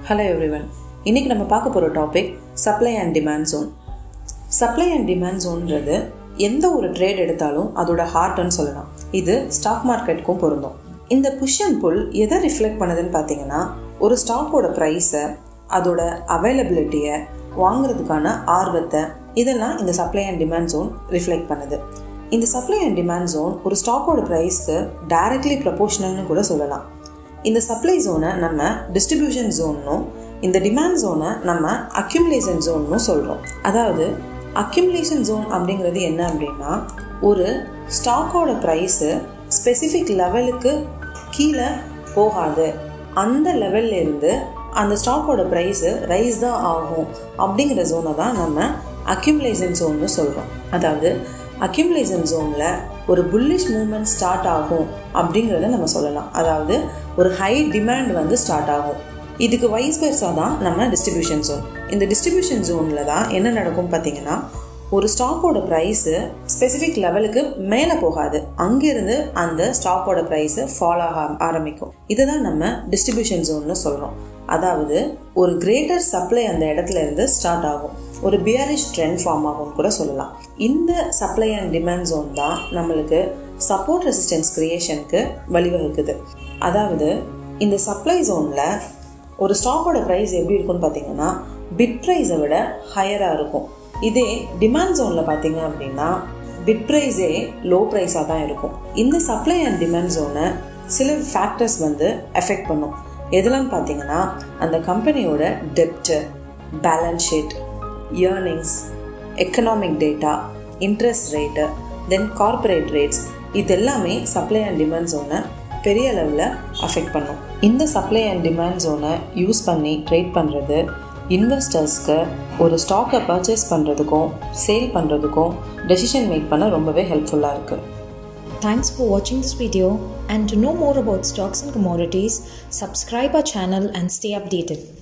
Hello everyone இன்னைக்கு நம்ம பார்க்க போகிற topic supply and demand zone supply and demand ஜோன்றது எந்த ஒரு ட்ரேட் எடுத்தாலும் அதோட ஹார்ட்னு சொல்லலாம் இது ஸ்டாக் மார்க்கெட்டுக்கும் பொருந்தும் இந்த புஷ் அண்ட் புல் எதை ரிஃப்ளெக்ட் பண்ணுதுன்னு பார்த்தீங்கன்னா ஒரு ஸ்டாக்கோட ப்ரைஸை அதோட அவைலபிலிட்டியை வாங்குறதுக்கான ஆர்வத்தை இதெல்லாம் இந்த supply and demand zone reflect பண்ணுது இந்த சப்ளை அண்ட் டிமாண்ட் ஜோன் ஒரு ஸ்டாக்கோட ப்ரைஸ்க்கு டைரக்ட்லி ப்ரப்போர்ஷனல்னு கூட சொல்லலாம் இந்த சப்ளை ஜோனை நம்ம டிஸ்ட்ரிபியூஷன் ஜோன்னும் இந்த டிமாண்ட் ஜோனை நம்ம அக்யூமுலேஷன் ஜோன்னு சொல்கிறோம் அதாவது அக்யூமுலேஷன் ஜோன் அப்படிங்கிறது என்ன அப்படின்னா ஒரு ஸ்டாக்கோட ப்ரைஸு ஸ்பெசிஃபிக் லெவலுக்கு கீழே போகாது அந்த லெவல்ல இருந்து அந்த ஸ்டாக்கோட ப்ரைஸு ரைஸ் தான் ஆகும் அப்படிங்கிற ஜோனை தான் நம்ம அக்யூமுலேஷன் ஜோன்னு சொல்கிறோம் அதாவது அக்யூமுலேஷன் ஜோனில் ஒரு புல்லிஷ் மூமெண்ட் ஸ்டார்ட் ஆகும் அப்படிங்கிறத நம்ம சொல்லலாம் அதாவது ஒரு ஹை டிமாண்ட் வந்து ஸ்டார்ட் ஆகும் இதுக்கு வைஸ் வெர்ஸாக தான் நம்ம டிஸ்ட்ரிபியூஷன் ஜோன் இந்த டிஸ்ட்ரிபியூஷன் ஜோனில் தான் என்ன நடக்கும் பார்த்தீங்கன்னா ஒரு ஸ்டாக்கோட ப்ரைஸு ஸ்பெசிஃபிக் லெவலுக்கு மேலே போகாது அங்கேருந்து அந்த ஸ்டாக்கோட ப்ரைஸு ஃபாலோ ஆக ஆரம்பிக்கும் இதை தான் நம்ம டிஸ்ட்ரிபியூஷன் ஜோன்னு சொல்கிறோம் அதாவது ஒரு கிரேட்டர் சப்ளை அந்த இடத்துல இருந்து ஸ்டார்ட் ஆகும் ஒரு பியரிஷ் ட்ரெண்ட் ஃபார்ம் ஆகும்னு கூட சொல்லலாம் இந்த சப்ளை அண்ட் டிமாண்ட் ஜோன் தான் நம்மளுக்கு சப்போர்ட் ரெசிஸ்டன்ஸ் கிரியேஷனுக்கு வழிவகுக்குது அதாவது இந்த சப்ளை ஜோனில் ஒரு ஸ்டாக்கோட ப்ரைஸ் எப்படி இருக்கும்னு பார்த்தீங்கன்னா பிட் ப்ரைஸை விட ஹையராக இருக்கும் இதே டிமாண்ட் ஜோனில் பார்த்தீங்க அப்படின்னா பிட் ப்ரைஸே லோ ப்ரைஸாக தான் இருக்கும் இந்த சப்ளை அண்ட் டிமாண்ட் ஜோனை சில ஃபேக்டர்ஸ் வந்து எஃபெக்ட் பண்ணும் எதெல்லாம் பார்த்தீங்கன்னா அந்த கம்பெனியோட டெப்ட்டு balance sheet earnings economic data interest rate then corporate rates இது எல்லாமே சப்ளை அண்ட் டிமாண்ட் ஜோனை பெரிய லெவலில் அஃபெக்ட் பண்ணும் இந்த சப்ளை அண்ட் டிமாண்ட் ஜோனை யூஸ் பண்ணி ட்ரேட் பண்ணுறது இன்வெஸ்டர்ஸ்க்கு ஒரு ஸ்டாக்கை பர்ச்சேஸ் பண்ணுறதுக்கும் சேல் பண்ணுறதுக்கும் டெசிஷன் மேக் பண்ண ரொம்பவே ஹெல்ப்ஃபுல்லாக இருக்குது Thanks for watching this video and to know more about stocks and commodities, subscribe our channel and stay updated.